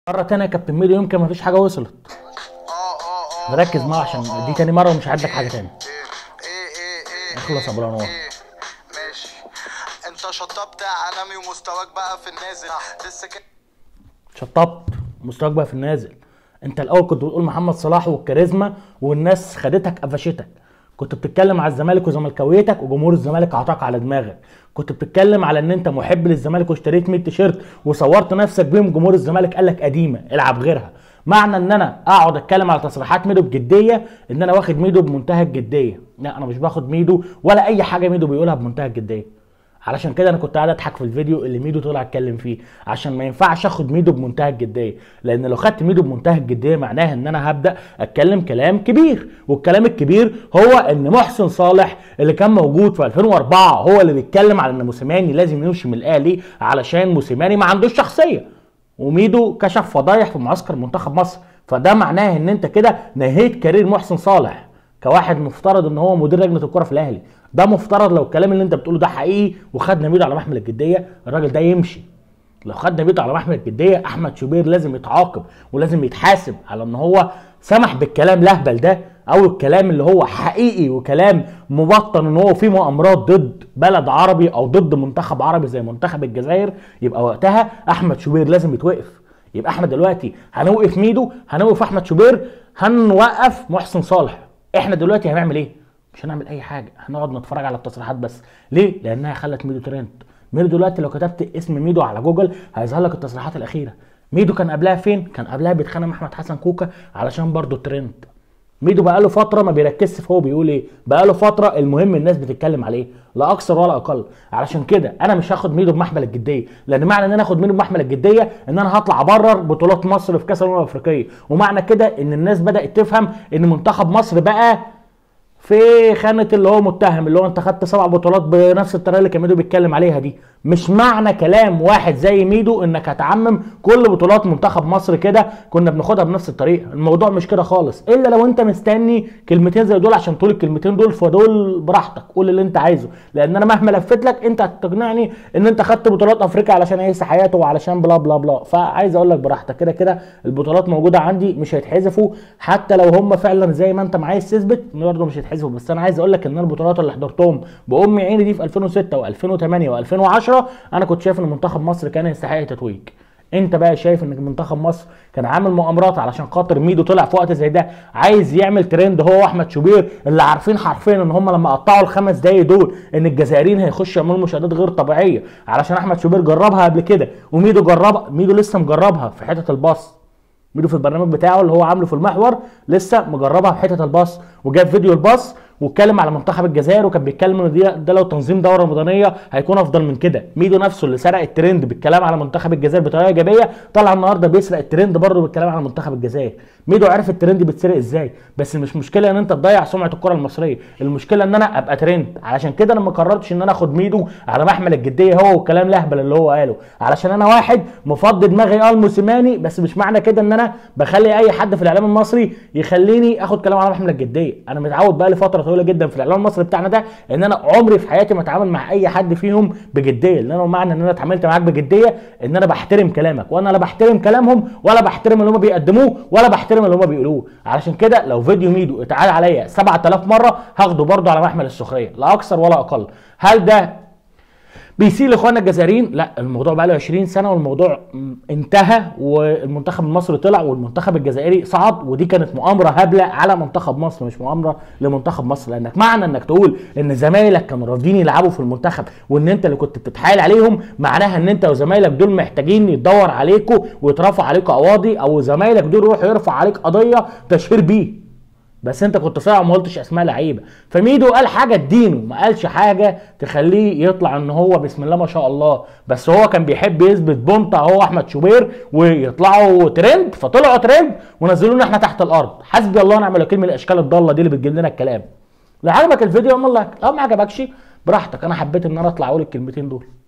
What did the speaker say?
مره تانية يا كابتن ميدو يمكن ما فيش حاجه وصلت اه اه اه ركز معاه عشان دي تاني مره ومش هعد لك حاجه تاني ايه ايه ايه اخلص يا ابو الانوار ايه ماشي انت شطبت عالمي ومستواك بقى في النازل لسه كده شطبت مستواك بقى في النازل انت الاول كنت بتقول محمد صلاح والكاريزما والناس خدتك قفشتك كنت بتتكلم على الزمالك وزملكاويتك وجمهور الزمالك عطاك على دماغك كنت بتتكلم على ان انت محب للزمالك واشتريت 100 تيشيرت وصورت نفسك بيهم جمهور الزمالك قال لك قديمه العب غيرها معنى ان انا اقعد اتكلم على تصريحات ميدو بجديه ان انا واخد ميدو بمنتهى الجديه لا انا مش باخد ميدو ولا اي حاجه ميدو بيقولها بمنتهى الجديه علشان كده انا كنت قاعد اضحك في الفيديو اللي ميدو طلع اتكلم فيه عشان ما ينفعش اخد ميدو بمنتهى الجديه لان لو خدت ميدو بمنتهى الجديه معناها ان انا هبدا اتكلم كلام كبير والكلام الكبير هو ان محسن صالح اللي كان موجود في 2004 هو اللي بيتكلم على ان موسيماني لازم يمشي من الاهلي علشان موسيماني ما عندوش شخصيه وميدو كشف فضايح في معسكر منتخب مصر فده معناه ان انت كده نهيت كارير محسن صالح كواحد مفترض ان هو مدير لجنه الكره في الاهلي ده مفترض لو الكلام اللي انت بتقوله ده حقيقي وخدنا ميدو على محمل الجديه الراجل ده يمشي لو خدنا ميدو على محمل الجديه احمد شوبير لازم يتعاقب ولازم يتحاسب على ان هو سمح بالكلام الاهبل ده او الكلام اللي هو حقيقي وكلام مبطن ان هو في مؤامرات ضد بلد عربي او ضد منتخب عربي زي منتخب الجزائر يبقى وقتها احمد شوبير لازم يتوقف يبقى احنا دلوقتي هنوقف ميدو هنوقف احمد شوبير هنوقف محسن صالح احنا دلوقتي هنعمل ايه مش هنعمل اي حاجه هنقعد نتفرج على التصريحات بس ليه لانها خلت ميدو ترند ميدو دلوقتي لو كتبت اسم ميدو على جوجل هيظهر لك التصريحات الاخيره ميدو كان قبلها فين كان قبلها بيتخانق مع احمد حسن كوكا علشان برضه ترند ميدو بقاله فتره ما بيركزش في هو بيقول ايه بقاله فتره المهم الناس بتتكلم عليه لا اكثر ولا اقل علشان كده انا مش هاخد ميدو بمحمل الجديه لان معنى ان انا اخد ميدو بمحمل الجديه ان انا هطلع ابرر بطولات مصر في كاس الامم الافريقيه ومعنى كده ان الناس بدات تفهم ان منتخب مصر بقى في خانه اللي هو متهم اللي هو انت خدت سبع بطولات بنفس الطريقه اللي كان ميدو بيتكلم عليها دي مش معنى كلام واحد زي ميدو انك هتعمم كل بطولات منتخب مصر كده كنا بناخدها بنفس الطريقه الموضوع مش كده خالص الا لو انت مستني كلمتين زي دول عشان تقول الكلمتين دول فدول براحتك قول اللي انت عايزه لان انا مهما لفت لك انت هتقنعني ان انت خدت بطولات افريقيا علشان عيسى حياته وعلشان بلا بلا بلا فعايز اقول لك براحتك كده كده البطولات موجوده عندي مش هيتحذفوا حتى لو هم فعلا زي ما انت ما عايز تثبت برضه مش هيتحذفوا بس انا عايز اقول لك ان انا البطولات اللي حضرتهم بام عيني دي في 2006 و2008 و2010 انا كنت شايف ان منتخب مصر كان يستحق التتويج انت بقى شايف ان منتخب مصر كان عامل مؤامرات علشان خاطر ميدو طلع في وقت زي ده عايز يعمل ترند هو واحمد شوبير اللي عارفين حرفيا ان هم لما قطعوا الخمس دقايق دول ان الجزائريين هيخشوا يعملوا مشاهدات غير طبيعيه علشان احمد شوبير جربها قبل كده وميدو جربها ميدو لسه مجربها في حته الباص ميدو في البرنامج بتاعه اللي هو عامله في المحور لسه مجربها في حته الباص وجاب فيديو الباص واتكلم على منتخب الجزائر وكان بيتكلم ان دي ده لو تنظيم دوره رمضانيه هيكون افضل من كده ميدو نفسه اللي سرق الترند بالكلام على منتخب الجزائر بطريقه ايجابيه طلع النهارده بيسرق الترند برضه بالكلام على منتخب الجزائر ميدو عرف الترند بيتسرق ازاي بس مش مشكله ان انت تضيع سمعه الكره المصريه المشكله ان انا ابقى ترند علشان كده انا ما قررتش ان انا اخد ميدو على محمل الجديه هو والكلام الاهبل اللي هو قاله علشان انا واحد مفضي دماغي اه الموسيماني بس مش معنى كده ان انا بخلي اي حد في الاعلام المصري يخليني اخد كلام على محمل الجديه انا متعود بقى لفتره طويله جدا في الاعلام المصري بتاعنا ده ان انا عمري في حياتي ما اتعامل مع اي حد فيهم بجديه لان انا معنى ان انا اتعاملت معاك بجديه ان انا بحترم كلامك وانا لا بحترم كلامهم ولا بحترم اللي هم بيقدموه ولا بحترم اللي هم بيقولوه علشان كده لو فيديو ميدو اتعاد عليا 7000 مره هاخده برضه على محمل السخريه لا اكثر ولا اقل هل ده بيسيء لاخواننا الجزائريين لا الموضوع بقى له 20 سنه والموضوع م- انتهى والمنتخب المصري طلع والمنتخب الجزائري صعد ودي كانت مؤامره هبله على منتخب مصر مش مؤامره لمنتخب مصر لانك معنى انك تقول ان زمايلك كانوا رافضين يلعبوا في المنتخب وان انت اللي كنت بتتحايل عليهم معناها ان انت وزمايلك دول محتاجين يتدور عليكم ويترفع عليكم قواضي او زمايلك دول يروحوا يرفع عليك قضيه تشهير بيه بس انت كنت صايع وما قلتش اسماء لعيبه فميدو قال حاجه تدينه ما قالش حاجه تخليه يطلع ان هو بسم الله ما شاء الله بس هو كان بيحب يثبت بونتا هو احمد شوبير ويطلعوا ترند فطلعوا ترند ونزلونا احنا تحت الارض حسبي الله ونعم الوكيل من الاشكال الضاله دي اللي بتجيب لنا الكلام لو عجبك الفيديو اعمل لايك لو ما عجبكش براحتك انا حبيت ان انا اطلع اقول الكلمتين دول